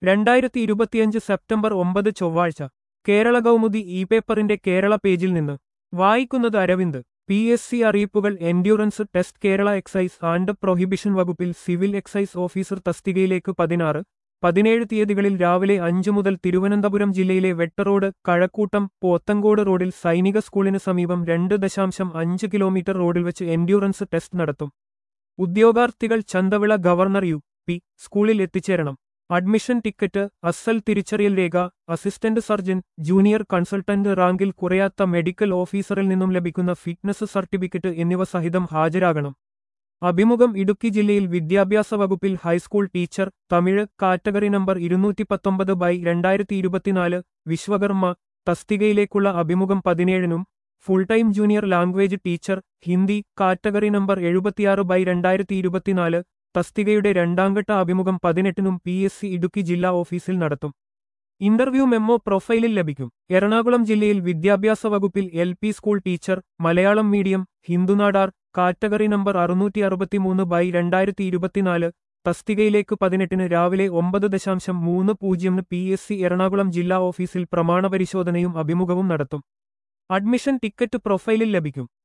രണ്ടായിരത്തി ഇരുപത്തിയഞ്ച് സെപ്റ്റംബർ ഒമ്പത് ചൊവ്വാഴ്ച കേരള കൗമുദി ഇ പേപ്പറിന്റെ കേരള പേജിൽ നിന്ന് വായിക്കുന്നത് അരവിന്ദ് പി എസ് സി അറിയിപ്പുകൾ endurance test Kerala excise and prohibition വകുപ്പിൽ സിവിൽ എക്സൈസ് ഓഫീസർ തസ്തികയിലേക്ക് പതിനാറ് പതിനേഴ് തീയതികളിൽ രാവിലെ അഞ്ചു മുതൽ തിരുവനന്തപുരം ജില്ലയിലെ വെട്ടറോഡ് കഴക്കൂട്ടം പോത്തങ്കോട് റോഡിൽ സൈനിക സ്കൂളിന് സമീപം രണ്ട് ദശാംശം അഞ്ച് കിലോമീറ്റർ റോഡിൽ വെച്ച് എൻഡ്യൂറൻസ് ടെസ്റ്റ് നടത്തും ഉദ്യോഗാർത്ഥികൾ ചന്തവിള ഗവർണർ യു പി സ്കൂളിൽ എത്തിച്ചേരണം അഡ്മിഷൻ ടിക്കറ്റ് അസൽ തിരിച്ചറിയൽ രേഖ അസിസ്റ്റന്റ് സർജൻ ജൂനിയർ കൺസൾട്ടന്റ് റാങ്കിൽ കുറയാത്ത മെഡിക്കൽ ഓഫീസറിൽ നിന്നും ലഭിക്കുന്ന ഫിറ്റ്നസ് സർട്ടിഫിക്കറ്റ് എന്നിവ സഹിതം ഹാജരാകണം അഭിമുഖം ഇടുക്കി ജില്ലയിൽ വിദ്യാഭ്യാസ വകുപ്പിൽ high school teacher Tamil category number ഇരുന്നൂറ്റി പത്തൊമ്പത് ബൈ രണ്ടായിരത്തി ഇരുപത്തിനാല് വിശ്വകർമ്മ തസ്തികയിലേക്കുള്ള അഭിമുഖം പതിനേഴിനും full time junior language teacher Hindi category number എഴുപത്തിയാറ് ബൈ രണ്ടായിരത്തി ഇരുപത്തിനാല് തസ്തികയുടെ രണ്ടാംഘട്ട അഭിമുഖം പതിനെട്ടിനും പി എസ് സി ഇടുക്കി ജില്ലാ ഓഫീസിൽ നടത്തും ഇന്റർവ്യൂ മെമ്മോ പ്രൊഫൈലിൽ ലഭിക്കും എറണാകുളം ജില്ലയിൽ വിദ്യാഭ്യാസ വകുപ്പിൽ L P school teacher Malayalam medium Hindu Nadar category number അറുന്നൂറ്റി അറുപത്തിമൂന്ന് ബൈ രണ്ടായിരത്തി ഇരുപത്തിനാല് തസ്തികയിലേക്ക് പതിനെട്ടിന് രാവിലെ ഒമ്പത് ദശാംശം മൂന്ന് പൂജ്യമിന് പി എസ് സി എറണാകുളം ജില്ലാ ഓഫീസിൽ പ്രമാണപരിശോധനയും അഭിമുഖവും നടത്തും അഡ്മിഷൻ ടിക്കറ്റ് പ്രൊഫൈലിൽ ലഭിക്കും